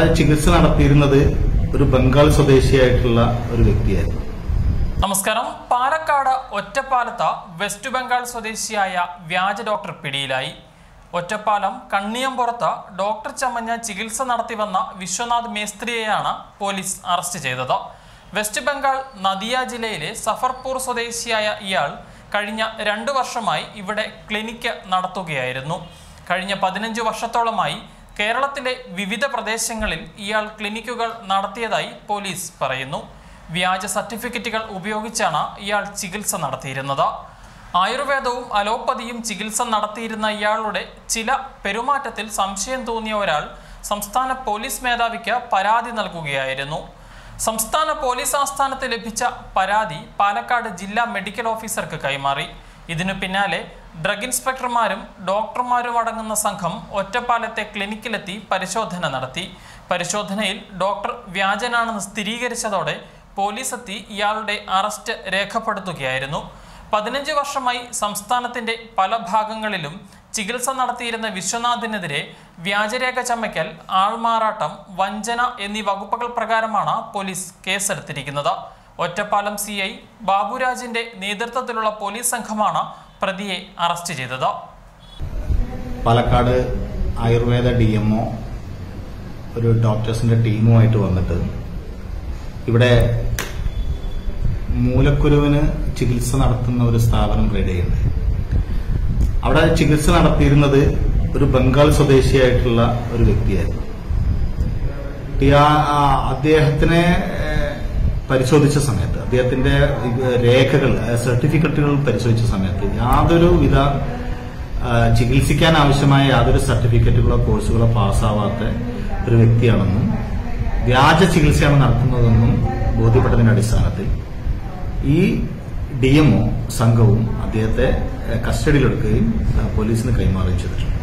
ചികിത്സ നടത്തിയിരുന്നത് ഒരു ബംഗാൾ സ്വദേശിയായിട്ടുള്ള ഒരു വ്യക്തിയായിരുന്നു നമസ്കാരം പാലക്കാട് ഒറ്റപ്പാലത്ത് വെസ്റ്റ് ബംഗാൾ സ്വദേശിയായ വ്യാജ ഡോക്ടർ പിടിയിലായി ഒറ്റപ്പാലം കണ്ണിയമ്പുറത്ത് ഡോക്ടർ ചമഞ്ഞ ചികിത്സ നടത്തി വന്ന വിശ്വനാഥ് മേസ്ത്രിയെയാണ് പോലീസ് അറസ്റ്റ് ചെയ്തത് വെസ്റ്റ് ബംഗാൾ നദിയ ജില്ലയിലെ സഫർപൂർ സ്വദേശിയായ ഇയാൾ കഴിഞ്ഞ രണ്ടു വർഷമായി ഇവിടെ ക്ലിനിക്ക് നടത്തുകയായിരുന്നു കഴിഞ്ഞ പതിനഞ്ച് വർഷത്തോളമായി കേരളത്തിലെ വിവിധ പ്രദേശങ്ങളിൽ ഇയാൾ ക്ലിനിക്കുകൾ നടത്തിയതായി പോലീസ് പറയുന്നു വ്യാജ സർട്ടിഫിക്കറ്റുകൾ ഉപയോഗിച്ചാണ് ഇയാൾ ചികിത്സ നടത്തിയിരുന്നത് ആയുർവേദവും അലോപ്പതിയും ചികിത്സ നടത്തിയിരുന്ന ഇയാളുടെ ചില പെരുമാറ്റത്തിൽ സംശയം തോന്നിയ ഒരാൾ സംസ്ഥാന പോലീസ് മേധാവിക്ക് പരാതി നൽകുകയായിരുന്നു സംസ്ഥാന പോലീസ് ആസ്ഥാനത്ത് ലഭിച്ച പരാതി പാലക്കാട് ജില്ലാ മെഡിക്കൽ ഓഫീസർക്ക് കൈമാറി ഇതിനു പിന്നാലെ ഡ്രഗ് ഇൻസ്പെക്ടർമാരും ഡോക്ടർമാരും അടങ്ങുന്ന സംഘം ഒറ്റപ്പാലത്തെ ക്ലിനിക്കിലെത്തി പരിശോധന നടത്തി പരിശോധനയിൽ ഡോക്ടർ വ്യാജനാണെന്ന് സ്ഥിരീകരിച്ചതോടെ പോലീസ് എത്തി ഇയാളുടെ അറസ്റ്റ് രേഖപ്പെടുത്തുകയായിരുന്നു പതിനഞ്ച് വർഷമായി സംസ്ഥാനത്തിന്റെ പല ഭാഗങ്ങളിലും ചികിത്സ നടത്തിയിരുന്ന വിശ്വനാഥിനെതിരെ വ്യാജരേഖ ചമയ്ക്കൽ ആൾമാറാട്ടം വഞ്ചന എന്നീ വകുപ്പുകൾ പ്രകാരമാണ് പോലീസ് കേസെടുത്തിരിക്കുന്നത് ഒറ്റപ്പാലം സി ഐ ബാബുരാജിന്റെ നേതൃത്വത്തിലുള്ള പോലീസ് സംഘമാണ് പ്രതിയെ അറസ്റ്റ് ചെയ്തത് പാലക്കാട് ആയുർവേദ ഡി എംഒ ഒരു ഡോക്ടേഴ്സിന്റെ ടീമുമായിട്ട് വന്നിട്ട് ഇവിടെ മൂലക്കുരുവിന് ചികിത്സ നടത്തുന്ന ഒരു സ്ഥാപനം റെഡി ചെയ്യുന്നത് അവിടെ ചികിത്സ നടത്തിയിരുന്നത് ഒരു ബംഗാൾ സ്വദേശിയായിട്ടുള്ള ഒരു വ്യക്തിയായിരുന്നു ഈ ആ- ആ അദ്ദേഹത്തിനെ ഏഹ്, പരിശോധിച്ച സമയത്ത് അദ്ദേഹത്തിന്റെ ഇത് രേഖകൾ ഏഹ്, സർട്ടിഫിക്കറ്റുകൾ പരിശോധിച്ച സമയത്ത് യാതൊരു വിധ ആ, ചികിത്സിക്കാൻ ആവശ്യമായ യാതൊരു സർട്ടിഫിക്കറ്റുകളോ കോഴ്സുകളോ പാസ്സാവാത്ത ഒരു വ്യക്തിയാണെന്നും വ്യാജ ചികിത്സയാണ് നടത്തുന്നതെന്നും ബോധ്യപ്പെട്ടതിന്റെ അടിസ്ഥാനത്തിൽ ഈ ഡി എംഒ സംഘവും അദ്ദേഹത്തെ ഏഹ്, കസ്റ്റഡിയിലെടുക്കുകയും ഏഹ്, പോലീസിന് കൈമാറുകയും ചെയ്തിട്ടുണ്ട്